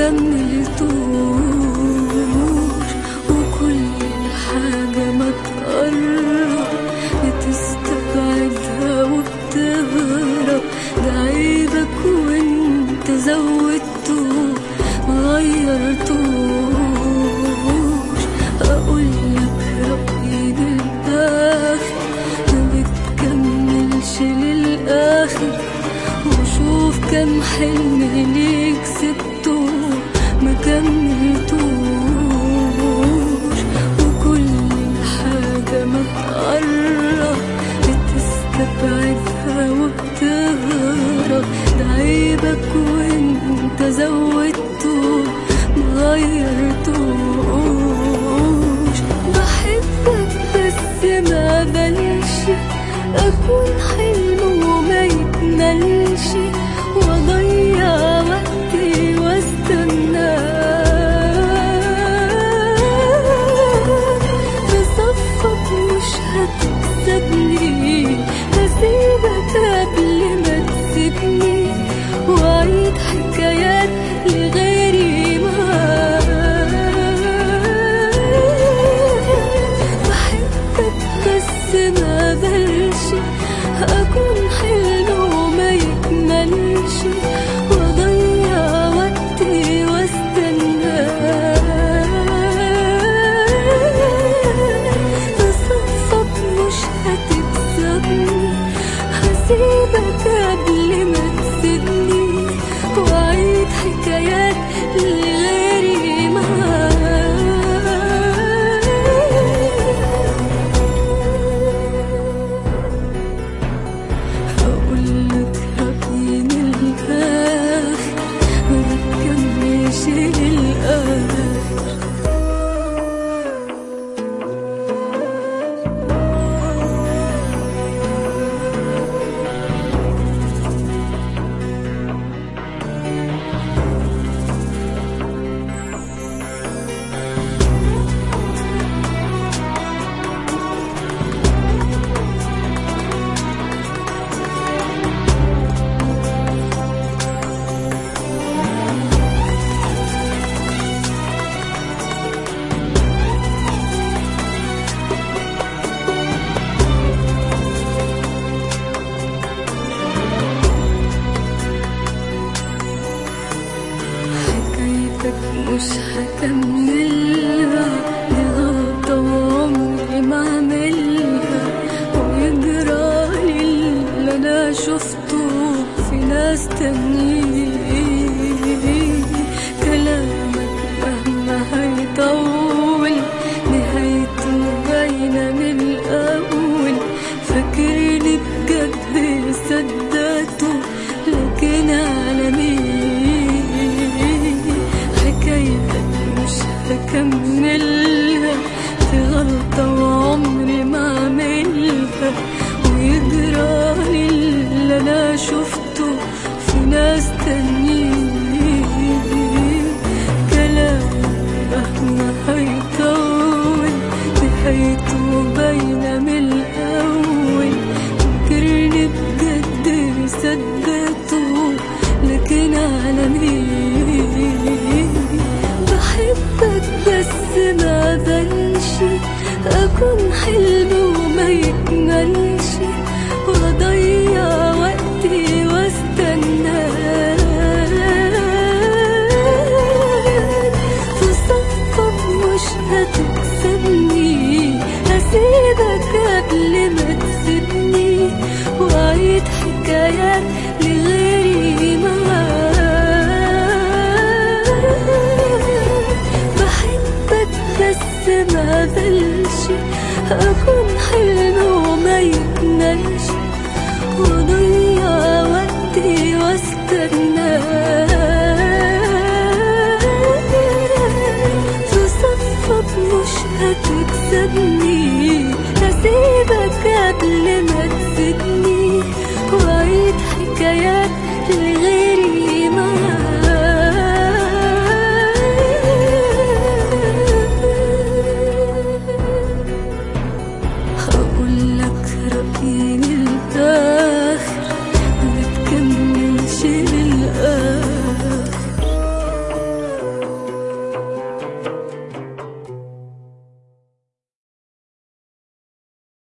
كملتوش وكل حاجة ما تقرب بتستبعدها وبتهرب ده عيبك وانت زودته مغيرتوش اقولك رأيي للآخر ما بتكملش للآخر وشوف كم حلم ليك سبته ما كملتوش وكل حاجة ما تقرب بتستبعدها وبتهرب ده عيبك وانت زودته مغيرتوش بحبك بس ما بلش أكون حلم وما يكملش وأضيع وقتي واستناك بصفك مش هتكسبني هسيبك قبل ما تسيبني وأعيد حكايات لغيري معاك بحبك بس ما بلش أكون حلو وما يكملش وأضيع وقتي واستناك بصفك مش هتكسبني هسيبك قبل ما تسيبني وأعيد حكايات لغيري معاك هقولك رأيي من الآخر ما بتكملش للآخر حكايتك مش هكملها دي غلطة وعمري ما اعملها ويجرالي اللي انا شفته في ناس تانيين كلامك مهما هيطول نهايته باينة من الأول فاكرني بجد صدقته لكن على مين حكايتك مش هكملها دي غلطة وعمري ما اعملها ويجرالي اللي انا شفته في ناس تانيين كلامك مهما هيطول نهايته باينة من الأول فكرني بجد صدقته لكن على مين بحبك بس ما بلش أكون حلم وما يكملش وأضيع وقتي واستناك في صفك مش هتكسبني هسيبك قبل ما تسيبني وأعيد حكايات لغيري معاك بحبك بس ما بلش أكون حلم وما يكملش وأضيع وقتي واستناك في صفك مش هتكسبني هسيبك قبل ما تسيبني وأعيد حكايات لغيري